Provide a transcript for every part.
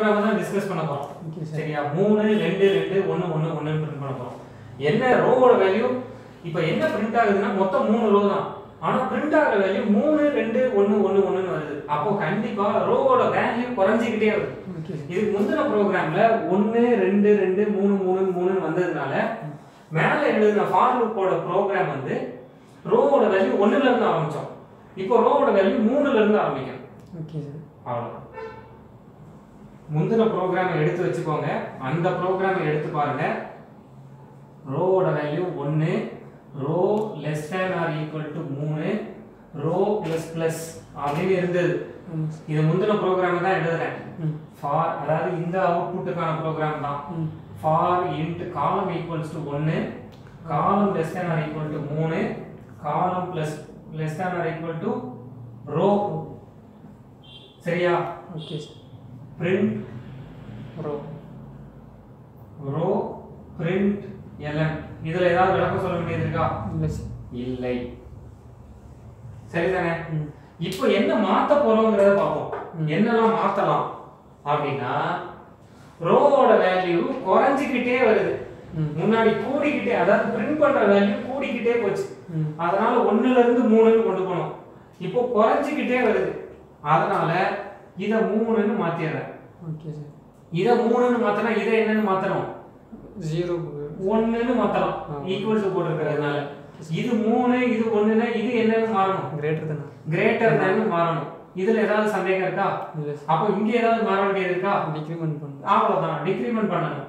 Program தான் discuss பண்ண போறோம் ஓகே சார் சரியா மூணு ரெண்டு ரெண்டு ஒன்று ஒன்று ஒன்று பிரிண்ட் பண்ண போறோம் என்ன ரோவோட வேல்யூ இப்போ என்ன பிரிண்ட் ஆகுதுன்னா மொத்தம் மூணு ரோ தான் ஆனா பிரிண்ட் ஆகிற வேல்யூ மூணு ரெண்டு ஒன்று ஒன்று ஒன்றுன்னு வருது அப்போ கண்டிப்பா ரோவோட வேல்யூ குறைஞ்சிக்கிட்டே வருது ஓகே சார் இதுக்கு முந்தின ப்ரோக்ராம்ல ஒன்று ரெண்டு ரெண்டு மூணு மூணு மூணுன்னு வந்ததுனால மேலே எழுதின ஃபார் லூப்போட ப்ரோக்ராம் வந்து ரோவோட வேல்யூ ஒன்றுல இருந்து ஆரம்பிச்சோம் இப்போ ரோவோட வேல்யூ மூணுல இருந்து ஆரம்பிக்கும் ஓகே சார் அவ்வளவுதான் முந்தின ப்ரோக்ராமை எடுத்து வச்சுக்கோங்க அந்த ப்ரோக்ராமை எடுத்து பாருங்க ரோவோட வேல்யூ ஒன்று row less than or equal to மூணு ரோ ப்ளஸ் ப்ளஸ் அப்படின்னு இருந்தது ஆமாம் சார் இது முந்தின ப்ரோக்ராமை தான் எழுதுறேன் ம் ஃபார் அதாவது இந்த அவுட்புட்டுக்கான ப்ரோக்ராம் தான் ம் for int column equals to ஒன்று column less than or equal to மூணு column plus less than or equal to row சரியா okay sir print row row print எலன் இதுல ஏதாவது விளக்கம் சொல்ல வேண்டியது இருக்கா இல்லை சார் இல்லை சரிதானே ம் இப்போ என்ன மாத்த போறோங்கிறத பார்ப்போம் ம். என்னெல்லாம் மாத்தலாம் அப்படின்னா ரோவோட வேல்யூ குறைஞ்சிக்கிட்டே வருது ம் முன்னாடி கூடிக்கிட்டே அதாவது பிரிண்ட் பண்ற வேல்யூ கூடிக்கிட்டே போச்சு ம் அதனால ஒண்ணுல இருந்து மூணுன்னு கொண்டு போனோம் இப்போ குறைஞ்சிக்கிட்டே வருது அதனால இத மூணுன்னு மாத்திடுறேன் ஓகே சார் இத மூணுன்னு மாத்தினா இதை என்னன்னு மாத்தணும் ஜீரோ ஒண்ணுன்னு மாத்தலாம் ஆ. ஈக்குவல்ஸ் போட்டிருக்கிறதுனால இது மூணு இது ஒண்ணுன்னா இது என்னன்னு மாறணும் கிரேட்டர் தானே கிரேட்டர் தேன் மாறணும் இதுல ஏதாவது சந்தேகம் இருக்கா இல்லை சார் அப்போ இங்க ஏதாவது மாற வேண்டியது இருக்கா டிக்ரிமெண்ட் பண்ணணும் அவ்வளவுதான் டிக்ரிமெண்ட் பண்ணணும்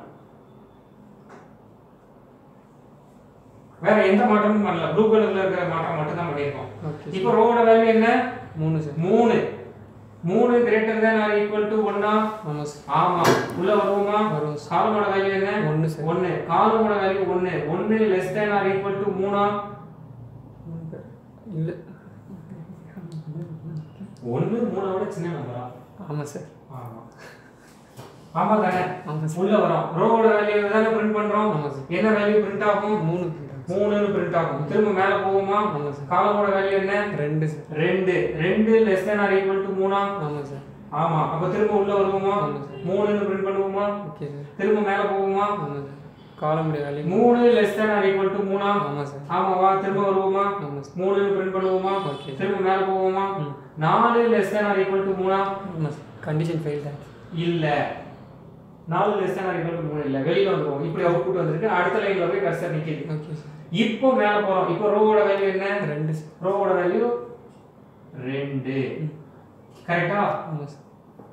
வேற எந்த மாற்றமும் பண்ணல ப்ளூ கலர்ல இருக்கிற மாற்றம் மட்டும் தான் பண்ணியிருக்கோம் ஓகே இப்போ ரோவோட வேல்யூ என்ன மூணு சார் மூணு மூணு greater than or equal to ஒன்னா ஆமாம் சார் ஆமா உள்ள வருவோமா வரும் சார் காலமோட வேல்யூ என்ன ஒன்று சார் ஒன்னு காலமோட வேல்யூ ஒன்னு ஒன்னு less than or equal to மூணா இல்லை ஒன்னு மூணை விட சின்ன நம்பரா ஆமாம் சார் ஆமா ஆமா தானே ஆமாம் சார் உள்ள வரும் ரோவோட வேல்யூ தானே பிரிண்ட் பண்றோம் ஆமாம் சார் என்ன வேல்யூ பிரிண்ட் ஆகும் மூணு மூணுன்னு பிரிண்ட் ஆகும் திரும்ப மேல போகுமா ஆமாம் சார் காலமோட வேல்யூ என்ன ரெண்டு சார் ரெண்டு ரெண்டு less than or equal to மூணா ஆமாம் சார் ஆமா அப்ப திரும்ப உள்ள வருவோமா ஆமாம் சார் மூணுன்னு பிரிண்ட் பண்ணுவோமா ஓகே சார் திரும்ப மேல போகுமா ஆமாம் சார் காலமுடைய வேல்யூ மூணு less than or equal to மூணா ஆமாம் சார் ஆமாவா திரும்ப வருவோமா ஆமாம் சார் மூணுன்னு பிரிண்ட் பண்ணுவோமா ஓகே திரும்ப மேல போவோமா ம் நாலு less than or equal to மூணா ஆமாம் சார் கண்டிஷன் ஃபெயில் தான் இல்ல நாலு less than or equal to மூணு இல்ல வெளியில வந்துருவோம் இப்படி அவுட்புட் வந்திருக்கு அடுத்த லைன்ல போய் கர்சர் நிக்குது ஓகே சார் இப்போ மேல போறோம் இப்போ ரோவோட வேல்யூ என்ன ரெண்டு சார் ரோவோட வேல்யூ ரெண்டு ம். கரெக்டா ஆமாம் சார்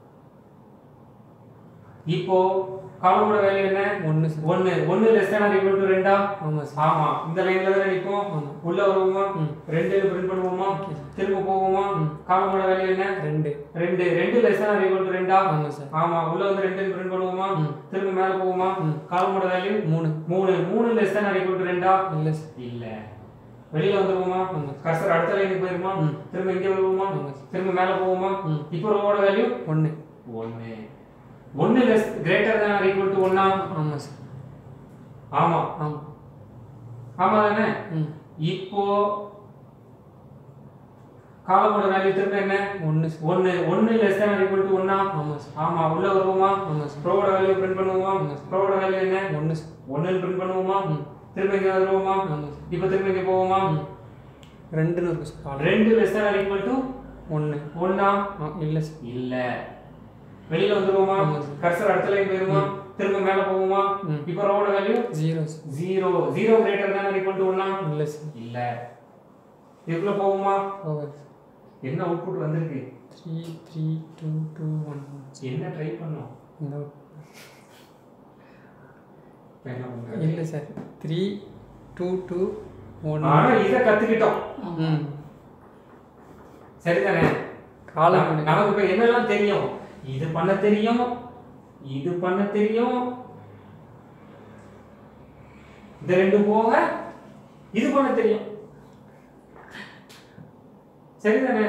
இப்போ காலமோட வேல்யூ என்ன ஒன்று சார் ஒன்னு ஒன்னு less than or equal to ரெண்டா ஆமாம் சார் ஆமா இந்த லைன்ல தானே நிக்கும் ஆமாம் உள்ள வருவோமா ம் ரெண்டு பிரிண்ட் பண்ணுவோமா ஓகே சார் திரும்ப போவோமா ம். காலமோட வேல்யூ என்ன ரெண்டு ரெண்டு ரெண்டு less than or equal to ரெண்டா ஆமாம் சார் ஆமா உள்ள வந்து ரெண்டு பிரிண்ட் பண்ணுவோமா ம் திரும்ப மேல போவோமா ம் காலமோட வேல்யூ மூணு மூணு மூணு less than or equal to ரெண்டா இல்லை சார் இல்ல வெளியில வந்துருவோமா ஆமாம் கர்சர் அடுத்த லைனுக்கு போயிருமா ம் திரும்ப இங்க வருவோமா ஆமாம் சார் திரும்ப மேல போவோமா ம் இப்போ ரோவோட வேல்யூ ஒன்று ஒன்னு ஒன்னு less greater than or equal to ஒன்னா ஆமாம் சார் ஆமா ஆமாம் ஆமா தானே ம் இப்போ காலமோட வேல்யூ திரும்ப என்ன ஒன்று சார் ஒன்னு ஒன்னு less than or equal to ஒன்னா ஆமாம் சார் ஆமா உள்ள வருவோமா ஆமாம் சார் ப்ரோவோட வேல்யூ பிரிண்ட் பண்ணுவோமா ஆமா சார். ப்ரோவோட வேல்யூ என்ன ஒன்று சார் ஒன்னு பிரிண்ட் பண்ணுவோமா ம் திரும்ப இங்க வருவோமா ஆமாம் சார் இப்போ திரும்ப இங்க போவோமா ம் ரெண்டுன்னு இருக்கு சார் ஆல்ரெடி ரெண்டு less than or equal to ஒன்று ஒன்னா ஆ இல்லை சார் இல்ல வெளியில வந்துருவோமா ஆமா சார். கர்சர் அடுத்த லைன் போயிருமா திரும்ப மேல போவோமா ம் இப்போ ரோவோட value zero sir zero zero greater than equal to ஒன்னா இல்லை சார் இல்ல இதுக்குள்ள போவோமா ஓவர் என்ன அவுட்புட் வந்திருக்கு three three two two one என்ன ட்ரை பண்ணோம் இந்த இப்ப என்ன பண்றது? இல்லை sir three two two one ஆனா இத கத்துக்கிட்டோம் ம் சரிதானே காலம் நம- நமக்கு இப்ப என்னெல்லாம் தெரியும் இது பண்ண தெரியும் இது பண்ண தெரியும் இந்த ரெண்டு போக இது பண்ண தெரியும் சரிதானே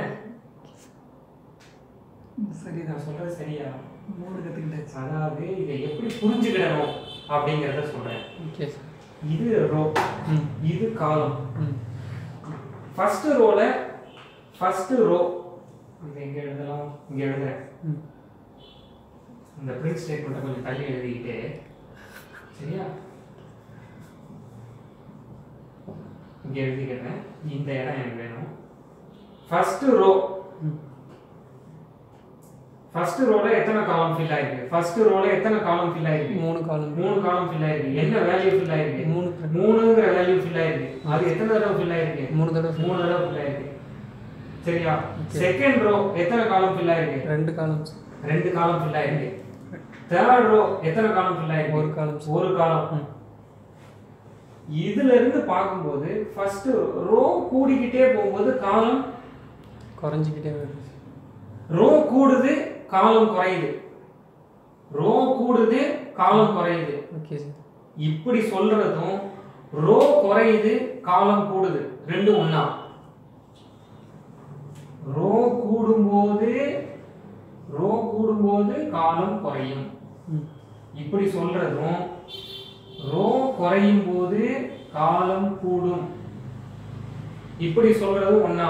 சரி நான் சொல்றது சரியா மூணு கற்றுக்கிட்டாச்சு அதாவது இதை எப்படி புரிஞ்சுக்கிடணும் அப்படிங்கறத சொல்றேன் ஓகே சார் இது ரோ ம் இது காலம் ம் ஃபர்ஸ்ட் ரோல ஃபர்ஸ்ட் ரோ இது எங்க எழுதலாம் இங்க எழுதுறேன் ம் இந்த பிரிண்ட் ஸ்டேட்மெண்ட்டை கொஞ்சம் தள்ளி எழுதிக்கிட்டு சரியா இங்க எழுதிக்கிறேன் இந்த இடம் எனக்கு வேணும் ஃபர்ஸ்ட் ரோ ம் ஃபர்ஸ்ட் ரோல எத்தனை காலம் ஃபில் ஆயிருக்கு ஃபர்ஸ்ட் ரோல எத்தனை காலம் ஃபில் ஆயிருக்கு மூணு காலம் மூணு காலம் ஃபில் ஆயிருக்கு என்ன வேல்யூ ஃபில் ஆயிருக்கு மூணு மூணுங்கிற வேல்யூ ஃபில் ஆயிருக்கு அது எத்தனை தடவை ஃபில் ஆயிருக்கு மூணு தடவை fill. மூணு தடவை ஃபில் ஆயிருக்கு சரியா Okay. செகண்ட் ரோ எத்தனை காலம் ஃபில் ஆயிருக்கு ரெண்டு காலம் ரெண்டு காலம் ஃபில் ஆயிருக்கு தேர்ட் ரோ எத்தனை காலம் ஃபில் ஆயிருக்கு ஒரு காலம் ஒரு காலம் ம் இதுல இருந்து பார்க்கும்போது ஃபர்ஸ்ட் ரோ கூடிக்கிட்டே போகும்போது காலம் குறைஞ்சிக்கிட்டே வருது ரோ கூடுது காலம் குறையுது ரோ கூடுது காலம் குறையுது ஓகே சார் இப்படி சொல்றதும் ரோ குறையுது காலம் கூடுது ரெண்டும் ஒண்ணா ரோ கூடும்போது ரோ கூடும்போது காலம் குறையும் ம் இப்படி சொல்றதும் ரோ குறையும் போது காலம் கூடும் இப்படி சொல்றதும் ஒண்ணா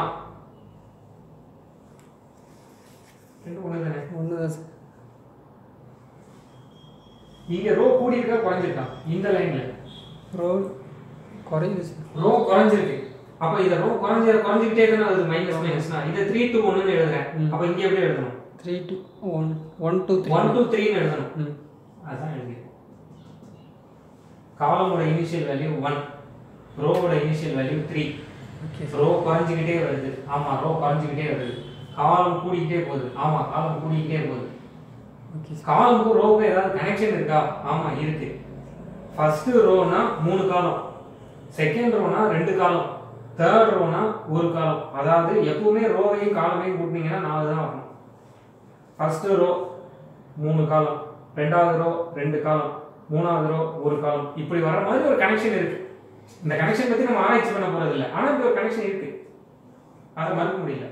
ரெண்டும் ஒண்ணு தானே ஒன்று தான் சார் இங்க ரோ கூடி இருக்கா குறைஞ்சிருக்கா இந்த லைன்ல ரோல் குறையுது சார் ரோ குறைஞ்சிருக்கு அப்ப இத ரோ குறைஞ்ச குறைஞ்சிக்கிட்டே தானே அது மைனஸ் மைனஸ்னா இதை த்ரீ டூ ஒன்னு எழுதுறேன் ம். அப்ப இங்க எப்படி எழுதணும் three two one one two three one two த்ரீன்னு எழுதணும் ம் அதான் எழுதிருக்கேன் காலமோட இனிஷியல் வேல்யூ ஒன் ரோவோட initial value three okay row குறைஞ்சிக்கிட்டே வருது ஆமா ரோ குறைஞ்சிக்கிட்டே வருது காலம் கூடிக்கிட்டே போகுது ஆமா காலம் கூடிக்கிட்டே போகுது ஓகே சார் காலமுக்கும் ரோவுக்கும் ஏதாவது கனெக்ஷன் இருக்கா ஆமா இருக்கு ஃபர்ஸ்ட் ரோனா மூணு காலம் செகண்ட் ரோனா ரெண்டு காலம் தேர்ட் ரோனா ஒரு காலம் அதாவது எப்பவுமே ரோவையும் காலமையும் கூட்டினீங்கன்னா நாலு தான் வரணும் ஃபர்ஸ்ட் ரோ மூணு காலம் ரெண்டாவது ரோ ரெண்டு காலம் மூணாவது ரோ ஒரு காலம் இப்படி வர மாதிரி ஒரு கனெக்ஷன் இருக்கு இந்த கனெக்ஷன் பத்தி நம்ம ஆராய்ச்சி பண்ண போறது இல்லை ஆனா இப்படி ஒரு கனெக்ஷன் இருக்கு அதை மறுக்க முடியல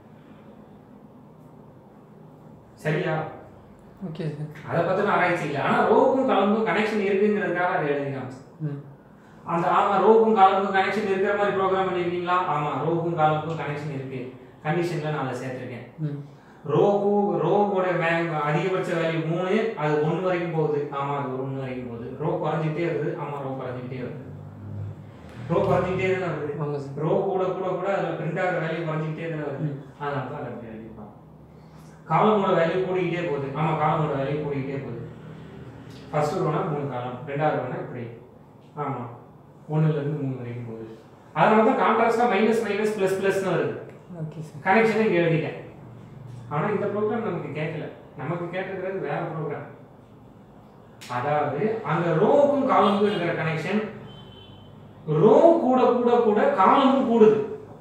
சரியா ஓகே சார் அதை பத்தின ஆராய்ச்சி இல்லை ஆனா ரோவுக்கும் காலமுக்கும் கனெக்ஷன் இருக்குங்கிறதுக்காக அதை எழுதிக்கலாம் ம் அந்த ஆமா ரோவுக்கும் காலமுக்கும் கனெக்ஷன் இருக்கிற மாதிரி ப்ரோக்ராம் பண்ணிருக்கீங்களா ஆமா ரோவுக்கும் காலமுக்கும் கனெக்ஷன் இருக்கு கண்டிஷன்ல நான் அதை சேர்த்திருக்கேன் ம் ரோக்கு ரோவோட மே அதிகபட்ச வேல்யூ மூணு அது ஒன்று வரைக்கும் போகுது ஆமா அது ஒன்று வரைக்கும் போகுது ரோ குறைஞ்சிட்டே வருது ஆமா ரோ குறைஞ்சிட்டே வருது ரோ குறைஞ்சிட்டே தானே வருது ஆமாம் சார் ரோ கூட கூட கூட அதில் பிரிண்ட் ஆகிற வேல்யூ குறைஞ்சிக்கிட்டே தானே வருது ம். அதனால தான் அதை அப்படி எழுதிருப்பான் காலமோட வேல்யூ கூடிக்கிட்டே போகுது ஆமா காலமோட வேல்யூ கூடிக்கிட்டே போகுது ஃபர்ஸ்ட் ரோனா மூணு காலம் ரெண்டாவது ரோனா இப்படி ஆமா ஒண்ணுல இருந்து மூணு வரைக்கும் போகுது அதனால தான் கான்ட்ராஸ்டா மைனஸ் மைனஸ் பிளஸ் பிளஸ்னு வருது ஓகே சார் கனெக்ஷனை இங்கே எழுதிட்டேன் ஆனா இந்த ப்ரோக்ராம் நமக்கு கேட்கல நமக்கு கேட்டிருக்கிறது வேற ப்ரோக்ராம் அதாவது அந்த ரோவுக்கும் காலமுக்கும் இருக்கிற கனெக்ஷன் ரோ கூட கூட கூட காலமும் கூடுது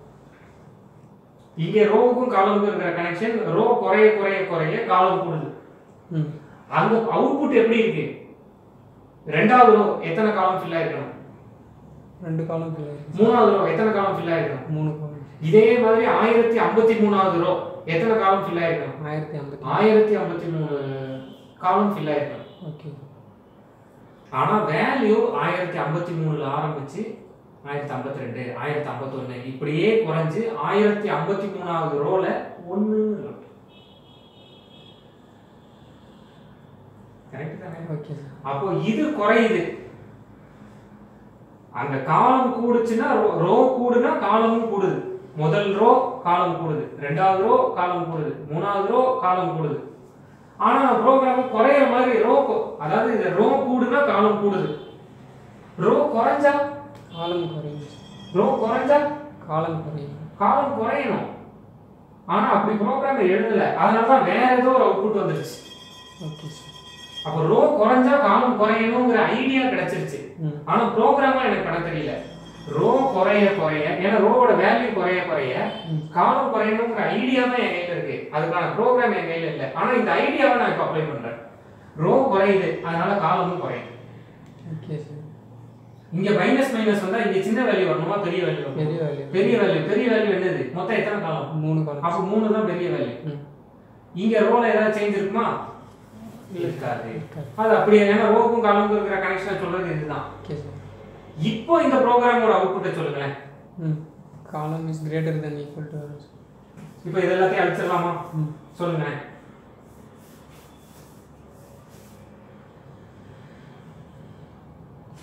இங்க ரோவுக்கும் காலமுக்கும் இருக்கிற கனெக்ஷன் ரோ குறைய குறைய குறைய காலம் கூடுது ம் அங்க அவுட்புட் எப்படி இருக்கு ரெண்டாவது ரோ எத்தனை காலம் ஃபில் ஆயிருக்கணும் ரெண்டு காலம் fill ஆயிருக்கு. மூணாவது ரோ எத்தனை காலம் ஃபில் ஆயிருக்கணும் மூணு காலம் இதே மாதிரி ஆயிரத்தி ஐம்பத்தி மூணாவது ரோ எத்தனை காலம் ஃபில் ஆயிருக்கணும் ஆயிரத்தி ஐம்பத்தி ஆயிரத்தி ஐம்பத்தி மூணு காலம் ஃபில் ஆயிருக்கணும் ஓகே ஆனா வேல்யூ ஆயிரத்தி ஐம்பத்தி மூணுல ஆரம்பிச்சு ஆயிரத்தி ஐம்பத்தி ரெண்டு ஆயிரத்தி ஐம்பத்தொன்னு இப்படியே குறைஞ்சு ஆயிரத்தி ஐம்பத்தி மூணாவது ரோல ஒன்னு கரெக்ட் தானே ஓகே சார் அப்போ இது குறையுது அந்த காலம் கூடுச்சுன்னா ரோ- ரோ கூடுனா காலமும் கூடுது முதல் ரோ காலம் கூடுது ரெண்டாவது ரோ காலம் கூடுது மூணாவது ரோ காலம் கூடுது ஆனா ப்ரோக்ராம் குறையிற மாதிரி ரோ கொ- அதாவது இது ரோ கூடுனா காலம் கூடுது ரோ குறைஞ்சா காலம் குறையுது சார். ரோ குறைஞ்சா காலம் குறையுது காலம் குறையணும் ஆனா அப்படி ப்ரோக்ராம் எழுதல அதனால தான் வேற ஏதோ ஒரு அவுட்புட் வந்துருச்சு ஓகே சார் அப்போ ரோ குறைஞ்சா காலம் குறையணுங்கிற ஐடியா கிடைச்சிருச்சு ம் ஆனா ப்ரோக்ராமா எனக்கு பண்ண தெரியல ரோ குறைய குறைய ஏன்னா ரோவோட வேல்யூ குறைய குறைய ம். காலம் குறையணுங்கிற ஐடியா தான் என் கையில இருக்கு அதுக்கான ப்ரோக்ராம் என் கையில இல்ல ஆனா இந்த ஐடியாவை நான் இப்ப அப்ளை பண்றேன் ரோ குறையுது அதனால காலமும் குறையும் ஓகே சார் இங்க மைனஸ் மைனஸ் வந்தா இங்க சின்ன வேல்யூ வரணுமா பெரிய வேல்யூ வரணுமா பெரிய வேல்யூ பெரிய வேல்யூ பெரிய வேல்யூ என்னது மொத்தம் எத்தனை காலம் மூணு காலம் அப்ப மூணு தான் பெரிய வேல்யூ ம் இங்க ரோல ஏதாவது சேஞ்ச் இருக்குமா இருக்காது இருக்காது. அது அப்படியே ஏன்னா ரோக்கும் காலமுக்கும் இருக்கிற கனெக்ஷன் சொல்றது இதுதான் ஓகே சார் இப்போ இந்த ப்ரோக்ராமோட அவுட்புட்டை சொல்லுங்களேன் ம் column is greater than equal to இப்போ இது எல்லாத்தையும் அழிச்சிடலாமா ம் சொல்லுங்க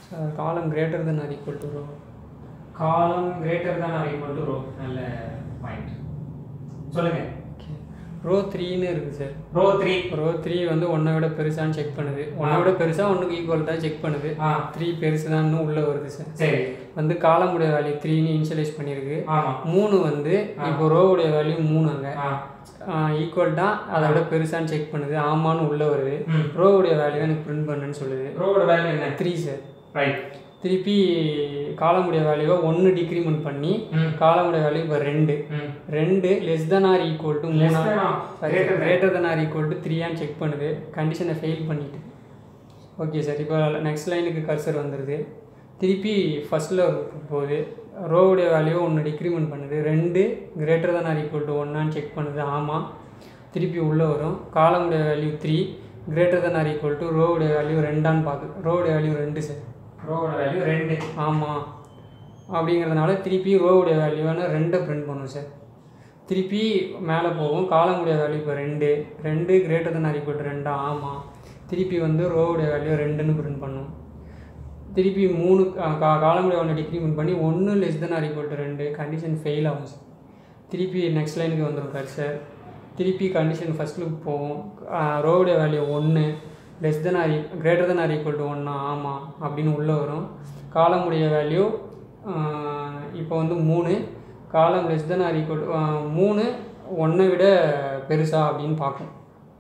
sir column greater than or equal to row column greater than or equal to row நல்ல பாயிண்ட் சொல்லுங்க ஓகே ரோ த்ரீன்னு இருக்குது sir row three row three வந்து ஒன்றை விட பெருசான்னு செக் பண்ணுது ஒன்றை விட பெருசாக ஒன்றுக்கு ஈக்குவல் தான் செக் பண்ணுது ஆ த்ரீ பெருசு தான் உள்ளே வருது சார் சரி வந்து காலமுடைய வேல்யூ த்ரீன்னு இனிஷியலைஸ் பண்ணியிருக்கு ஆமா மூணு வந்து இப்போ ரோவுடைய வேல்யூ மூணு அங்கே ஆ ஈக்குவல் தான் அதை விட பெருசான்னு செக் பண்ணுது ஆமான்னு உள்ளே வருது ம் ரோவுடைய வேல்யூ எனக்கு பிரிண்ட் பண்ணுன்னு சொல்லுது ரோவோட வேல்யூ என்ன த்ரீ சார் ரைட் திருப்பி காலமுடைய வேல்யூவை ஒன்று டிக்ரிமெண்ட் பண்ணி ம் காலமுடைய வேல்யூ இப்போ ரெண்டு ம் ரெண்டு less than or equal to Less மூணா than or greater than. Greater than or equal to த்ரீயான்னு செக் பண்ணுது கண்டிஷனை ஃபெயில் பண்ணிட்டு ஓகே சார் இப்போ நெக்ஸ்ட் லைனுக்கு கர்சர் வந்துடுது திருப்பி ஃபஸ்ட்டில் போகுது ரோவுடைய வேல்யூ ஒன்று டிக்ரிமெண்ட் பண்ணுது ரெண்டு greater than or equal to ஒன்னான்னு செக் பண்ணுது ஆமாம் திருப்பி உள்ளே வரும் காலமுடைய value three greater than or equal to ரோவுடைய வேல்யூ ரெண்டான்னு பார்க்குது ரோவுடைய வேல்யூ ரெண்டு சார் ரோவோட வேல்யூ ரெண்டு ஆமாம் அப்படிங்கிறதுனால திருப்பி ரோவுடைய வேல்யூவான ரெண்டை பிரிண்ட் பண்ணும் சார் திருப்பி மேலே போகும் காலமுடைய வேல்யூ இப்போ ரெண்டு ரெண்டு கிரேட்டர் than ஆர் ஈக்குவல் ரெண்டா ஆமாம் திருப்பி வந்து ரோவுடைய வேல்யூ ரெண்டுன்னு பிரிண்ட் பண்ணும் திருப்பி மூணு கா- கா- காலமுடைய ஒன்று டிக்ரிமெண்ட் பண்ணி ஒன்று லெஸ் than ஆர் ஈக்குவல் ரெண்டு கண்டிஷன் ஃபெயில் ஆகும் சார் திருப்பி நெக்ஸ்ட் லைனுக்கு வந்துடும் சார் திருப்பி கண்டிஷன் ஃபஸ்ட் லுக் போகும் ரோவுடைய வேல்யூ ஒன்று less than or greater than or equal to ஒன்றா ஆமாம் அப்படின்னு உள்ளே வரும் காலமுடைய வேல்யூ இப்போ வந்து மூணு காலம் லெஸ் தென் ஆர் ஈக்குவல் மூணு ஒன்றை விட பெருசா அப்படின்னு பார்க்கும்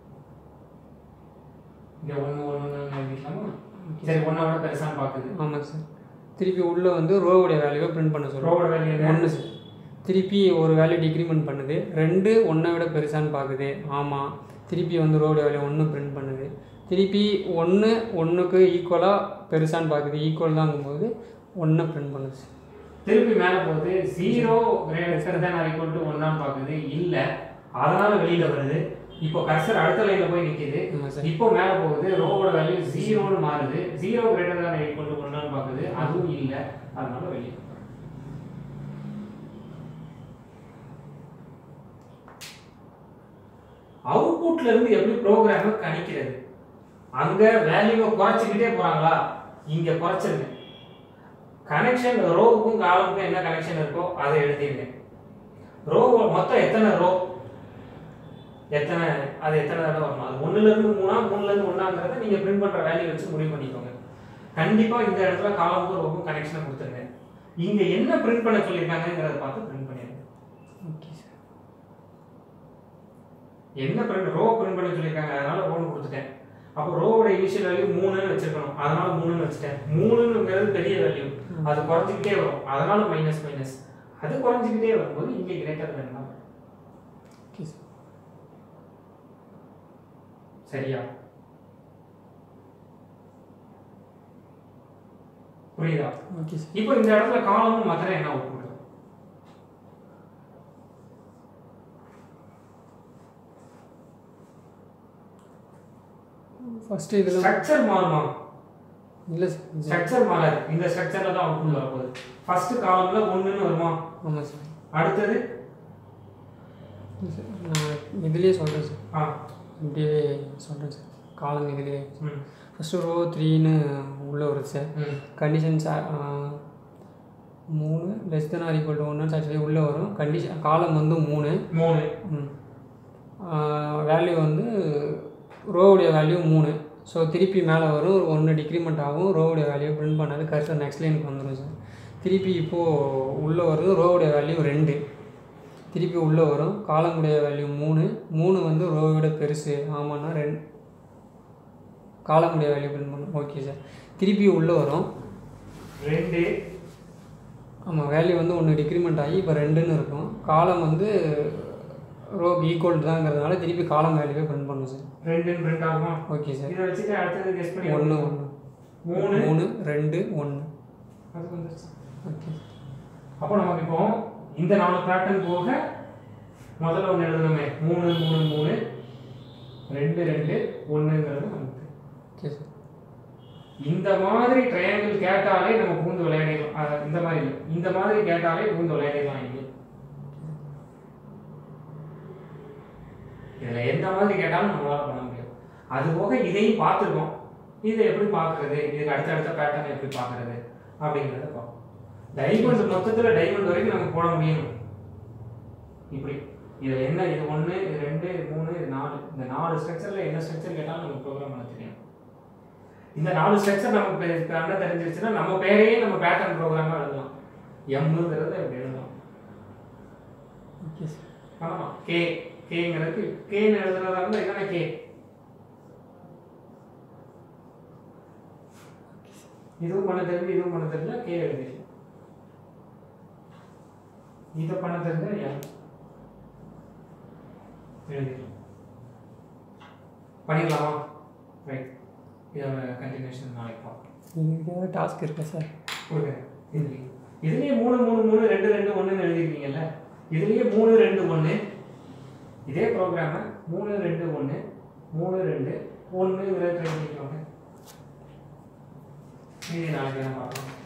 இங்க ஒன்று ஒன்று எழுதிக்கலாமா சரி ஒன்னோட பெருசான்னு பார்க்குது ஆமாம் சார் திருப்பி உள்ளே வந்து ரோவுடைய வேல்யூவை பிரிண்ட் பண்ண சொல்லுவோம் ரோவோட வேல்யூ என்ன ஒன்று சார் திருப்பி ஒரு வேல்யூ டிக்ரிமெண்ட் பண்ணுது ரெண்டு ஒன்றை விட பெருசான்னு பார்க்குது ஆமாம் திருப்பி வந்து ரோடு வேல்யூ ஒன்று பிரிண்ட் பண்ணுது திருப்பி ஒன்று ஒன்றுக்கு ஈக்குவலாக பெருசான்னு பார்க்குது ஈக்குவல் தாங்கும்போது ஒன்றை பிரிண்ட் பண்ணுது சார் திருப்பி மேலே போகுது zero greater than or equal to ஒன்னான்னு பார்க்குது இல்லை அதனால வெளியில வருது இப்போ கர்சர் அடுத்த லைன்ல போய் நிக்குது ஆமாம் சார் இப்போ மேலே போகுது ரோவோட வேல்யூ ஜீரோன்னு மாறுது zero greater than equal to ஒன்னான்னு பார்க்குது அதுவும் இல்லை அதனால வெளியே அவுட்புட்ல இருந்து எப்படி ப்ரோக்ராமை கணிக்கிறது அங்க வேல்யூவை குறைச்சிக்கிட்டே போறாங்களா இங்க குறைச்சிருங்க கனெக்ஷன் ரோவுக்கும் காலமுக்கும் என்ன கனெக்ஷன் இருக்கோ அதை எழுதிருங்க ரோ மொத்தம் எத்தனை ரோ எத்தனை அது எத்தனை தடவை வரணும் அது ஒண்ணுல இருந்து மூணா மூணுல இருந்து ஒண்ணாங்கிறத நீங்க பிரிண்ட் பண்ற வேல்யூ வச்சு முடிவு பண்ணிக்கோங்க கண்டிப்பா இந்த இடத்துல காலமுக்கும் ரோவுக்கும் கனெக்ஷனை கொடுத்துருங்க இங்க என்ன பிரிண்ட் பண்ண சொல்லியிருக்காங்கிறத பார்த்து பிரிண்ட் பண்ணிடுங்க ஓகே சார் என்ன பிரிண்ட் ரோ பிரிண்ட் பண்ண சொல்லியிருக்காங்க அதனால ரோன்னு கொடுத்துட்டேன் அப்போ ரோவோட இனிஷியல் வேல்யூ மூணுன்னு வச்சிருக்கணும் அதனால மூணுன்னு வச்சுட்டேன் மூணுங்கிறது பெரிய வேல்யூ அது குறைஞ்சிக்கிட்டே வரும் அதனால மைனஸ் மைனஸ் அது குறைஞ்சிக்கிட்டே வரும்போது இங்கே கிரேட்டர் வேண்டாம் ஓகே சார் சரியா புரியுதா ஓகே சார் இப்போ இந்த இடத்துல காலமும் மாத்திரம் என்ன அவுட்புட் ஃபஸ்ட்டு இதில் ஸ்ட்ரக்சர் மாறுமா இல்லை சார் இது- ஸ்ட்ரக்சர் மாறாது இந்த ஸ்ட்ரக்சர்ல தான் அவுட்புட் வரப்போகுது ஃபர்ஸ்ட் காலம்ல ஒண்ணுன்னு வருமா ஆமாம் சார் அடுத்தது இல்லை சார் நான் இதுலேயே சொல்கிறேன் சார் ஆ இப்படியே சொல்கிறேன் சார் காலம் இதுலேயே ம் ஃபஸ்ட்டு ரோ த்ரீன்னு உள்ளே வருது சார் ம் கண்டிஷன்ஸ் மூணு less than or equal to ஒன்று ஆக்சுவலி உள்ளே வரும் கண்டிஷன் காலம் வந்து மூணு மூணு வேல்யூ வந்து ரோவுடைய வேல்யூ மூணு ஸோ திருப்பி மேலே வரும் ஒரு ஒன்று டிக்ரிமெண்ட் ஆகும் ரோவுடைய வேல்யூ பிரிண்ட் பண்ணது கரெக்டாக நெக்ஸ்ட் லைனுக்கு வந்துடும் சார் திருப்பி இப்போது உள்ளே வருது ரோவுடைய வேல்யூ ரெண்டு திருப்பி உள்ளே வரும் காலமுடைய வேல்யூ மூணு மூணு வந்து ரோவை விட பெருசு ஆமாண்ணா ரெண்டு காலமுடைய வேல்யூ பிரிண்ட் பண்ணும் ஓகே சார் திருப்பி உள்ளே வரும் ரெண்டு ஆமாம் வேல்யூ வந்து ஒன்று டிக்ரிமெண்ட் ஆகி இப்போ ரெண்டுன்னு இருக்கும் காலம் வந்து ரோக்கு ஈக்குவல் தாங்கிறதுனால திருப்பி காலம் வேல்யூவே பிரிண்ட் பண்ணும் சார் ரெண்டுன்னு பிரிண்ட் ஆகுமா ஓகே சார் இதை வச்சுட்டு அடுத்தது கெஸ் பண்ணி ஒன்று ஒன்று மூணு மூணு ரெண்டு ஒன்று அது வந்துருச்சு ஓகே அப்போ நமக்கு இப்போ இந்த நாலு பேட்டர்ன் போக முதல்ல ஒன்று எழுதணுமே மூணு மூணு மூணு ரெண்டு ரெண்டு ஒன்றுங்கிறது நமக்கு ஓகே சார் இந்த மாதிரி ட்ரையாங்கிள் கேட்டாலே நம்ம பூந்து விளையாடிடலாம் அஹ் இந்த மாதிரி இல்லை இந்த மாதிரி கேட்டாலே பூந்து விளையாடிடலாம் இங்கே இதில் எந்த மாதிரி கேட்டாலும் நம்மளால பண்ண முடியும் அது போக இதையும் பார்த்துருக்கோம் இதை எப்படி பார்க்கறது இதுக்கு அடுத்தடுத்த பேட்டர்ன் எப்படி பார்க்கறது அப்படிங்கிறத பார்ப்போம் டைமண்ட் மொத்தத்தில் டைமண்ட் வரைக்கும் நம்ம போட முடியும் இப்படி இது என்ன இது ஒன்று இது ரெண்டு இது மூணு இது நாலு இந்த நாலு ஸ்ட்ரக்சரில் என்ன ஸ்ட்ரக்சர் கேட்டாலும் நமக்கு ப்ரோக்ராம் பண்ண தெரியும் இந்த நாலு ஸ்ட்ரக்சர் நமக்கு கண்ண தெரிஞ்சிருச்சுன்னா நம்ம பேரையே நம்ம பேட்டர்ன் ப்ரோக்ராமாக எழுதலாம் எம்ங்கிறத இப்படி எழுதலாம் ஓகே சார் பண்ணலாம் கே கேங்கிறதுக்கு கேன்னு எழுதுறதா இருந்தால் என்னென்ன கே இதுவும் பண்ண தெரிஞ்சு இதுவும் பண்ண தெரிஞ்சா கே எழுதிடலாம் இதை பண்ண தெரிஞ்சா எம் எழுதிடலாம் பண்ணிடலாமா ரைட் இதோட கண்டினியூஷன் நாளைக்கு பார்ப்போம் நீங்கள் ஏதாவது டாஸ்க் இருக்கா சார் கொடுக்குறேன் இதுலேயே இதுலேயே மூணு மூணு மூணு ரெண்டு ரெண்டு ஒன்றுன்னு எழுதிருக்கீங்கல்ல இதுலேயே மூணு ரெண்டு ஒன்று இதே ப்ரோக்ராமை மூணு ரெண்டு ஒன்று மூணு ரெண்டு ஒன்று இதில் ட்ரை பண்ணிக்கோங்க இது நாளைக்கு நான் பார்க்கலாம்